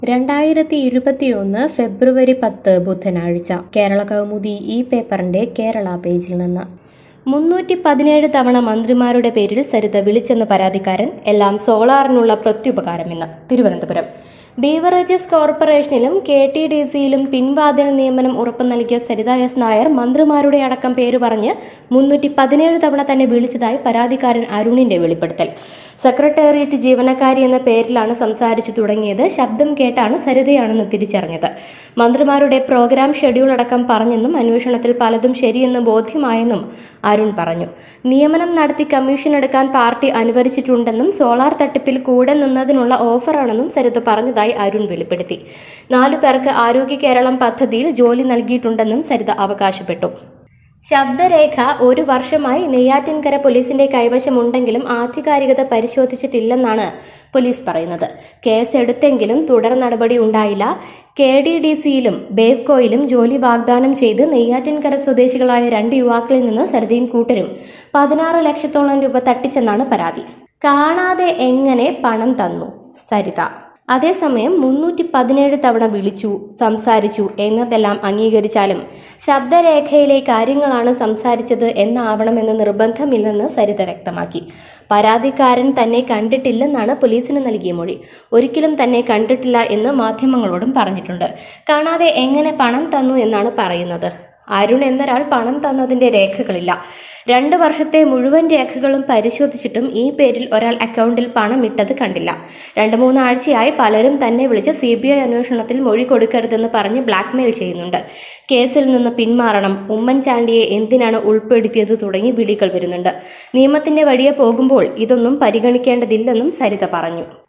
രണ്ടായിരത്തി ഇരുപത്തിയൊന്ന് ഫെബ്രുവരി പത്ത് ബുധനാഴ്ച കേരള കൗമുദി ഈ പേപ്പറിന്റെ കേരള പേജിൽ നിന്ന് മുന്നൂറ്റി പതിനേഴ് തവണ മന്ത്രിമാരുടെ പേരിൽ സരിത വിളിച്ചെന്ന് പരാതിക്കാരൻ എല്ലാം സോളാറിനുള്ള പ്രത്യുപകാരമെന്ന് തിരുവനന്തപുരം ബീവറേജസ് കോർപ്പറേഷനിലും കെ ടി ഡി സിയിലും പിൻവാതിൽ നിയമനം ഉറപ്പു നൽകിയ സരിത എസ് നായർ മന്ത്രിമാരുടെ അടക്കം പേര് പറഞ്ഞ് മുന്നൂറ്റി പതിനേഴ് തവണ തന്നെ വിളിച്ചതായി പരാതിക്കാരൻ അരുണിന്റെ വെളിപ്പെടുത്തൽ സെക്രട്ടേറിയറ്റ് ജീവനക്കാരി എന്ന പേരിലാണ് സംസാരിച്ചു തുടങ്ങിയത് ശബ്ദം കേട്ടാണ് സരിതയാണെന്ന് തിരിച്ചറിഞ്ഞത് മന്ത്രിമാരുടെ പ്രോഗ്രാം ഷെഡ്യൂൾ അടക്കം പറഞ്ഞെന്നും അന്വേഷണത്തിൽ പലതും ശരിയെന്ന് ബോധ്യമായെന്നും അരുൺ പറഞ്ഞു നിയമനം നടത്തി കമ്മീഷൻ എടുക്കാൻ പാർട്ടി അനുവദിച്ചിട്ടുണ്ടെന്നും സോളാർ തട്ടിപ്പിൽ കൂടെ നിന്നതിനുള്ള ഓഫറാണെന്നും സരിത പറഞ്ഞതായി അരുൺ വെളിപ്പെടുത്തി നാലു പേർക്ക് ആരോഗ്യ കേരളം പദ്ധതിയിൽ ജോലി നൽകിയിട്ടുണ്ടെന്നും സരിത അവകാശപ്പെട്ടു ശബ്ദരേഖ ഒരു വർഷമായി നെയ്യാറ്റിൻകര പോലീസിന്റെ കൈവശമുണ്ടെങ്കിലും ആധികാരികത പരിശോധിച്ചിട്ടില്ലെന്നാണ് പോലീസ് പറയുന്നത് കേസ് എടുത്തെങ്കിലും തുടർ നടപടി ഉണ്ടായില്ല കെ ഡി ഡി സിയിലും ബേവ്കോയിലും ജോലി വാഗ്ദാനം ചെയ്ത് നെയ്യാറ്റിൻകര സ്വദേശികളായ രണ്ട് യുവാക്കളിൽ നിന്ന് സരിതയും കൂട്ടരും പതിനാറ് ലക്ഷത്തോളം രൂപ തട്ടിച്ചെന്നാണ് പരാതി കാണാതെ എങ്ങനെ പണം തന്നു സരിത അതേസമയം മുന്നൂറ്റി പതിനേഴ് തവണ വിളിച്ചു സംസാരിച്ചു എന്നതെല്ലാം അംഗീകരിച്ചാലും ശബ്ദരേഖയിലെ കാര്യങ്ങളാണ് സംസാരിച്ചത് എന്നാവണമെന്ന് നിർബന്ധമില്ലെന്ന് സരിത വ്യക്തമാക്കി പരാതിക്കാരൻ തന്നെ കണ്ടിട്ടില്ലെന്നാണ് പോലീസിന് നൽകിയ മൊഴി ഒരിക്കലും തന്നെ കണ്ടിട്ടില്ല എന്ന് മാധ്യമങ്ങളോടും പറഞ്ഞിട്ടുണ്ട് കാണാതെ എങ്ങനെ പണം തന്നു എന്നാണ് പറയുന്നത് അരുൺ എന്നൊരാൾ പണം തന്നതിന്റെ രേഖകളില്ല രണ്ട് വർഷത്തെ മുഴുവൻ രേഖകളും പരിശോധിച്ചിട്ടും ഈ പേരിൽ ഒരാൾ അക്കൗണ്ടിൽ പണം ഇട്ടത് കണ്ടില്ല രണ്ട് മൂന്നാഴ്ചയായി പലരും തന്നെ വിളിച്ച് സി ബി ഐ അന്വേഷണത്തിൽ മൊഴി കൊടുക്കരുതെന്ന് പറഞ്ഞ് ബ്ലാക്ക്മെയിൽ ചെയ്യുന്നുണ്ട് കേസിൽ നിന്ന് പിന്മാറണം ഉമ്മൻചാണ്ടിയെ എന്തിനാണ് ഉൾപ്പെടുത്തിയത് തുടങ്ങി വിളികൾ വരുന്നുണ്ട് നിയമത്തിന്റെ വഴിയെ പോകുമ്പോൾ ഇതൊന്നും പരിഗണിക്കേണ്ടതില്ലെന്നും സരിത പറഞ്ഞു